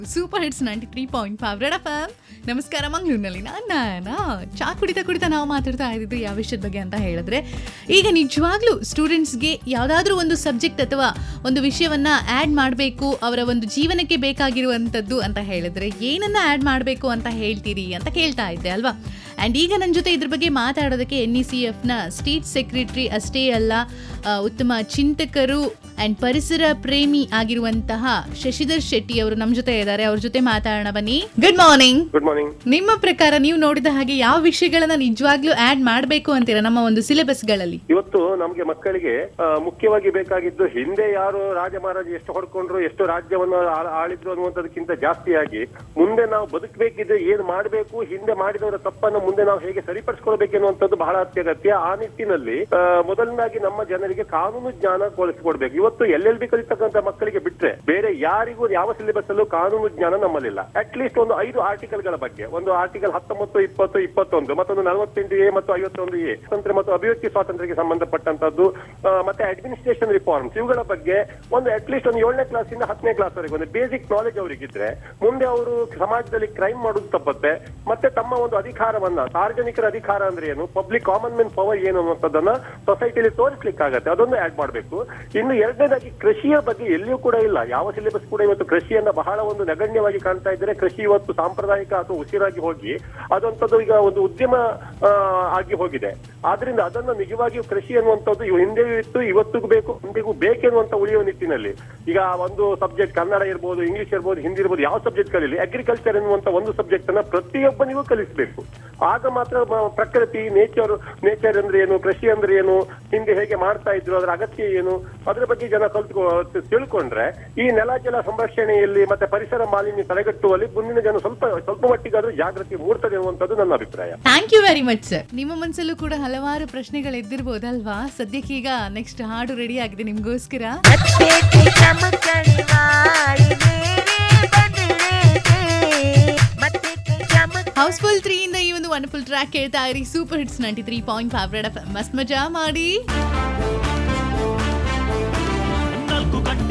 super hits ninety three point five red F M ನಮಸ್ಕಾರ ಮಂಗಳೂರಿನಲ್ಲಿ ನಾನು ಚಾ ಕುಡಿತಾ ಕುಡಿತಾ ನಾವು ಮಾತಾಡ್ತಾ ಇದ್ದಿದ್ದು ಯಾವ ವಿಷಯದ ಬಗ್ಗೆ ಅಂತ ಹೇಳಿದ್ರೆ ಈಗ ನಿಜವಾಗ್ಲೂ ಸ್ಟೂಡೆಂಟ್ಸ್ಗೆ ಯಾವುದಾದ್ರೂ ಒಂದು ಸಬ್ಜೆಕ್ಟ್ ಅಥವಾ ಒಂದು ವಿಷಯವನ್ನ ಆ್ಯಡ್ ಮಾಡಬೇಕು ಅವರ ಒಂದು ಜೀವನಕ್ಕೆ ಬೇಕಾಗಿರುವಂಥದ್ದು ಅಂತ ಹೇಳಿದ್ರೆ ಏನನ್ನ ಆ್ಯಡ್ ಮಾಡಬೇಕು ಅಂತ ಹೇಳ್ತೀರಿ ಅಂತ ಕೇಳ್ತಾ ಇದ್ದೆ ಅಲ್ವಾ ಆ್ಯಂಡ್ ಈಗ ನನ್ನ ಜೊತೆ ಇದ್ರ ಬಗ್ಗೆ ಮಾತಾಡೋದಕ್ಕೆ ಎನ್ ಇ ಸಿ ಎಫ್ನ ಸ್ಟೇಟ್ ಸೆಕ್ರೆಟರಿ ಅಷ್ಟೇ ಅಲ್ಲ ಆ, ಉತ್ತಮ ಚಿಂತಕರು ಆ್ಯಂಡ್ ಪರಿಸರ ಪ್ರೇಮಿ ಆಗಿರುವಂತಹ ಶಶಿಧರ್ ಶೆಟ್ಟಿ ಅವರು ನಮ್ಮ ಜೊತೆ ಇದ್ದಾರೆ ಅವ್ರ ಜೊತೆ ಮಾತಾಡೋಣ ಬನ್ನಿ ಗುಡ್ ಮಾರ್ನಿಂಗ್ ಗುಡ್ ಮಾರ್ನಿಂಗ್ ನಿಮ್ಮ ಪ್ರಕಾರ ನೀವು ನೋಡಿದ ಹಾಗೆ ಯಾವ ವಿಷಯಗಳನ್ನ ನಿಜವಾಗ್ಲೂ ಆಡ್ ಮಾಡಬೇಕು ಅಂತೀರಾ ನಮ್ಮ ಒಂದು ಸಿಲೆಬಸ್ಗಳಲ್ಲಿ ಇವತ್ತು ನಮ್ಗೆ ಮಕ್ಕಳಿಗೆ ಆ, ಮುಖ್ಯವಾಗಿ ಬೇಕಾಗಿದ್ದು ಹಿಂದೆ ಯಾರು ರಾಜ ಮಹಾರಾಜ ಎಷ್ಟು ಹೊಡ್ಕೊಂಡ್ರು ಎಷ್ಟು ರಾಜ್ಯವನ್ನು ಆ- ಆಳಿದ್ರು ಅನ್ನುವಂಥದಕ್ಕಿಂತ ಜಾಸ್ತಿಯಾಗಿ ಮುಂದೆ ನಾವು ಬದುಕಬೇಕಿದ್ರೆ ಏನ್ ಮಾಡಬೇಕು ಹಿಂದೆ ಮಾಡಿದವರ ತಪ್ಪನ್ನು ಮುಂದೆ ನಾವು ಹೇಗೆ ಸರಿಪಡಿಸ್ಕೊಳ್ಬೇಕು ಅನ್ನುವಂಥದ್ದು ಬಹಳ ಅತ್ಯಗತ್ಯ ಆ ನಿಟ್ಟಿನಲ್ಲಿ ಆ, ಮೊದಲನೇದಾಗಿ ನಮ್ಮ ಜನರಿಗೆ ಕಾನೂನು ಜ್ಞಾನ ಕೊಡಿಸಿಕೊಡ್ಬೇಕು ಇವತ್ತು ಎಲ್ ಎಲ್ ಬಿ ಕಲಿತಕ್ಕಂಥ ಮಕ್ಕಳಿಗೆ ಬಿಟ್ರೆ ಬೇರೆ ಯಾರಿಗೂ ಯಾವ ಸಿಲೆಬಸ್ ಅಲ್ಲೂ ಕಾನೂನು ಜ್ಞಾನ ನಮ್ಮಲ್ಲಿಲ್ಲ ಅಟ್ ಲೀಸ್ಟ್ ಒಂದು ಐದು ಆರ್ಟಿಕಲ್ ಗಳ ಬಗ್ಗೆ ಒಂದು ಆರ್ಟಿಕಲ್ ಹತ್ತೊಂಬತ್ತು ಇಪ್ಪತ್ತು ಇಪ್ಪತ್ತೊಂದು ಮತ್ತೊಂದು ನಲವತ್ತೆಂಟು ಎ ಮತ್ತು ಐವತ್ತೊಂದು ಎ ಸ್ವಾತಂತ್ರ್ಯ ಮತ್ತು ಅಭಿವ್ಯಕ್ತಿ ಸ್ವಾತಂತ್ರ್ಯಕ್ಕೆ ಸಂಬಂಧಪಟ್ಟಂತದ್ದು ಆ, ಮತ್ತೆ ಅಡ್ಮಿನಿಸ್ಟ್ರೇಷನ್ ರಿಫಾರ್ಮ್ಸ್ ಇವುಗಳ ಬಗ್ಗೆ ಒಂದು ಅಟ್ ಲೀಸ್ಟ್ ಒಂದು ಏಳನೇ ಕ್ಲಾಸಿಂದ ಹತ್ತನೇ ಕ್ಲಾಸ್ ವರೆಗೆ ಒಂದು ಬೇಸಿಕ್ ನಾಲೆಜ್ ಅವರಿಗಿದ್ರೆ ಮುಂದೆ ಅವರು ಸಮಾಜದಲ್ಲಿ ಕ್ರೈಮ್ ಮಾಡೋದು ತಪ್ಪತ್ತೆ ಮತ್ತೆ ತಮ್ಮ ಒಂದು ಅಧಿಕಾರವನ್ನ ಸಾರ್ವಜನಿಕರ ಅಧಿಕಾರ ಅಂದ್ರೆ ಏನು ಪಬ್ಲಿಕ್ ಕಾಮನ್ ಮೆನ್ ಪವರ್ ಏನು ಅನ್ನುವಂಥದ್ದನ್ನ ಸೊಸೈಟಿಲಿ ತೋರಿಸ್ಲಿಕ್ಕಾಗತ್ತೆ ಅದೊಂದು ಆಡ್ ಮಾಡಬೇಕು ಇನ್ನು ಎರಡನೇದಾಗಿ ಕೃಷಿಯ ಬಗ್ಗೆ ಎಲ್ಲಿಯೂ ಕೂಡ ಇಲ್ಲ ಯಾವ ಸಿಲೆಬಸ್ ಕೂಡ ಇವತ್ತು ಕೃಷಿಯನ್ನ ಬಹಳ ಒಂದು ನಗಣ್ಯವಾಗಿ ಕಾಣ್ತಾ ಇದ್ರೆ ಕೃಷಿ ಇವತ್ತು ಸಾಂಪ್ರದಾಯಿಕ ಅಥವಾ ಉಸಿರಾಗಿ ಹೋಗಿ ಅದಂತದ್ದು ಈಗ ಒಂದು ಉದ್ಯಮ ಆ, ಆಗಿ ಹೋಗಿದೆ ಆದ್ರಿಂದ ಅದನ್ನ ನಿಜವಾಗಿಯೂ ಕೃಷಿ ಅನ್ನುವಂಥದ್ದು ಇವು ಹಿಂದೆಯೂ ಇತ್ತು ಇವತ್ತಿಗೂ ಬೇಕು ಮುಂದೆಗೂ ಬೇಕೆನ್ನುವಂತ ಉಳಿಯುವ ನಿಟ್ಟಿನಲ್ಲಿ ಈಗ ಒಂದು ಸಬ್ಜೆಕ್ಟ್ ಕನ್ನಡ ಇರ್ಬೋದು ಇಂಗ್ಲಿಷ್ ಇರ್ಬೋದು ಹಿಂದಿ ಇರ್ಬೋದು ಯಾವ ಸಬ್ಜೆಕ್ಟ್ ಕಲೀಲಿ ಅಗ್ರಿಕಲ್ಚರ್ ಎನ್ನುವಂತ ಒಂದು ಸಬ್ಜೆಕ್ಟ್ ಅನ್ನ ಪ್ರತಿಯೊಬ್ಬನಿಗೂ ಕಲಿಸಬೇಕು ಆಗ ಮಾತ್ರ ಮ- ಪ್ರಕೃತಿ ನೇಚರ್ ನೇಚರ್ ಅಂದ್ರೆ ಏನು ಕೃಷಿ ಅಂದ್ರೆ ಏನು ಹಿಂದೆ ಹೇಗೆ ಮಾಡ್ತಾ ಇದ್ರು ಅದರ ಅಗತ್ಯ ಏನು ಅದರ ಬಗ್ಗೆ ಜನ ಕಲ್ತ್ಕೊ ತಿಳ್ಕೊಂಡ್ರೆ ಈ ನೆಲ ಜಲ ಸಂರಕ್ಷಣೆಯಲ್ಲಿ ಮತ್ತೆ ಪರಿಸರ ಮಾಲಿನ್ಯ ತಡೆಗಟ್ಟುವಲ್ಲಿ ಮುಂದಿನ ಜನ ಸ್ವಲ್ಪ ಸ್ವಲ್ಪ ಮಟ್ಟಿಗಾದ್ರೂ ಜಾಗೃತಿ ಮೂಡ್ತದೆ ಅನ್ನುವಂಥದ್ದು ನನ್ನ ಅಭಿಪ್ರಾಯ thank you very much sir ನಿಮ್ಮ ಮನಸ್ಸಲ್ಲೂ ಕೂಡ ಹಲವಾರು ಪ್ರಶ್ನೆಗಳು ಎದ್ದಿರ್ಬೋದಲ್ವಾ ಸದ್ಯಕ್ಕೀಗ ನೆಕ್ಸ್ಟ್ ಹಾಡು ರೆಡಿ ಆಗಿದೆ ನಿಮ್ಗೋಸ್ಕರ अच्छे से चमकने वाले मेरे बदले थे मत्थे के चमक ಹೌಸ್ಫುಲ್ ತ್ರೀ ಇಂದ ಈ ಒಂದು ವಂಡರ್ಫುಲ್ ಟ್ರ್ಯಾಕ್ ಕೇಳ್ತಾ ಇರಿ super hits ninety three point five red F ಮಸ್ತ್ ಮಜಾ ಮಾಡಿ ನಾಲ್ಕು ಗಂಟೆ